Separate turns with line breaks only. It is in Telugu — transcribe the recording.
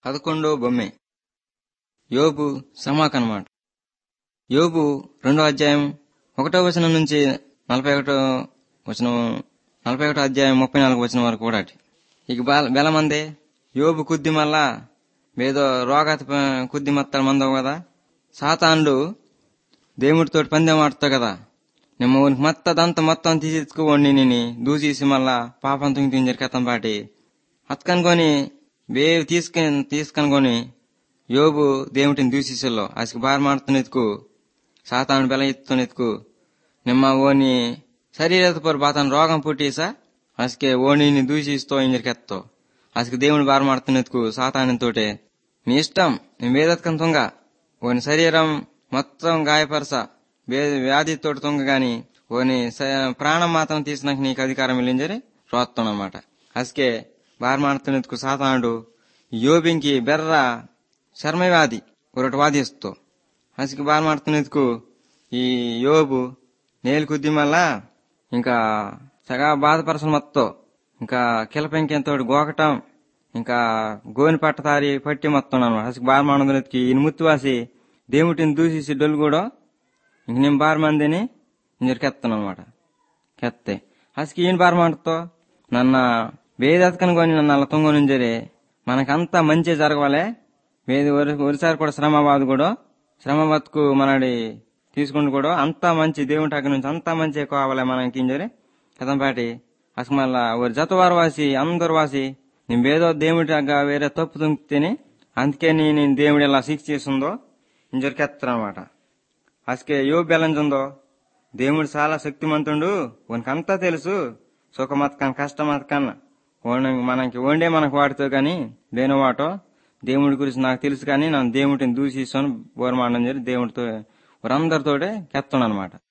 పదకొండో బొమ్మె యోబు సమాక్ అన్నమాట యోబు రెండో అధ్యాయం ఒకటో వచనం నుంచి నలభై ఒకటో వచనం నలభై ఒకటో అధ్యాయం ముప్పై నాలుగు వచనం వరకు కూడా అటు. ఇక బల- బెలమందే యోబు కుద్ది మళ్ళా ఏదో రోగాత కుద్ది మత్తాడు మందవు కదా సాతానుడు దేవుడితో పందెం ఆడుతావు కదా నిమ్మ ఉనికి మత్తదంతా మొత్తం తీసేసుకోండి నేను దూసేసి మళ్ళా పాపం తుంగి తింజరి కథం పాటి అతకనుకొని వేవి తీసుకొని తీసుకనుకొని యోబు దేవుటిని దూసేసిలో అసలు బార మాడుతున్న ఎత్తుకు సాతాను బెల ఎత్తుతున్న ఎత్తుకు నిమ్మ ఓని శరీరత పరు బాతాను రోగం పుట్టేసా అసకే ఓణిని దూసిస్తో ఇంజరికెత్తో అసలు దేవుని బార మాడుతున్న ఎత్తుకు సాతాను తోటే నీ ఇష్టం నేను వేదత్కం తుంగ ఓని శరీరం మొత్తం గాయపరస వే- వ్యాధితో తుంగ గాని ఓని స- ప్రాణం మాత్రం తీసినాక నీకు అధికారం వెళ్ళింజరి రోత్తం అనమాట అసకే బార మాడుతున్నందుకు సాతానుడు యోబింకి బెర్ర చర్మవ్యాధి ఒకటి వాదిస్తూ అసలు బార మాడుతున్నందుకు ఈ యోబు నేలు కుద్ది మళ్ళా ఇంకా సగా బాధపరచడం మొత్తం ఇంకా కిలపెంకెంతో గోకటం ఇంకా గోని పట్టతారి పట్టి మొత్తం అనమాట అసలు బార మాడుతున్నందుకు ఈయన ముత్తువాసి దేవుటిని దూసేసి డొల్లు కూడా ఇంక నేను బార మందిని ఇంజరు కెత్తాను అనమాట కెత్తే అసలు ఈయన బార మాటతో నన్న వేదతకను కొని నన్ను అలా తొంగొనింజరి మనకంతా మంచి జరగవాలే వేది ఒరి- ఒరిసారి కూడా శ్రమ బాధ కూడా శ్రమ బతుకు మనడి తీసుకుంటూ కూడా అంతా మంచి దేవుని అక్కడి నుంచి అంతా మంచి కావాలే మనకి ఇంజరి కథంపాటి అసలు మళ్ళా ఒక జతవారు వాసి అందరు వాసి నేను ఏదో దేవుడి దగ్గర వేరే తప్పు తుంకితేని అందుకే నేను దేవుడు ఇలా శిక్ష చేస్తుందో ఇంజరికెత్తనమాట అసకే యో బెలంజుందో దేవుడు చాలా శక్తిమంతుడు వానికంతా తెలుసు సుఖమతకన్ కష్టమతకన్ మనకి వండే మనకు వాడుతో కానీ దేని వాటో దేవుడి గురించి నాకు తెలుసు కానీ నన్ను దేవుడిని దూషిస్తాను బోరమాడని చెప్పి దేవుడితో వారందరితోటే కెత్తాను అనమాట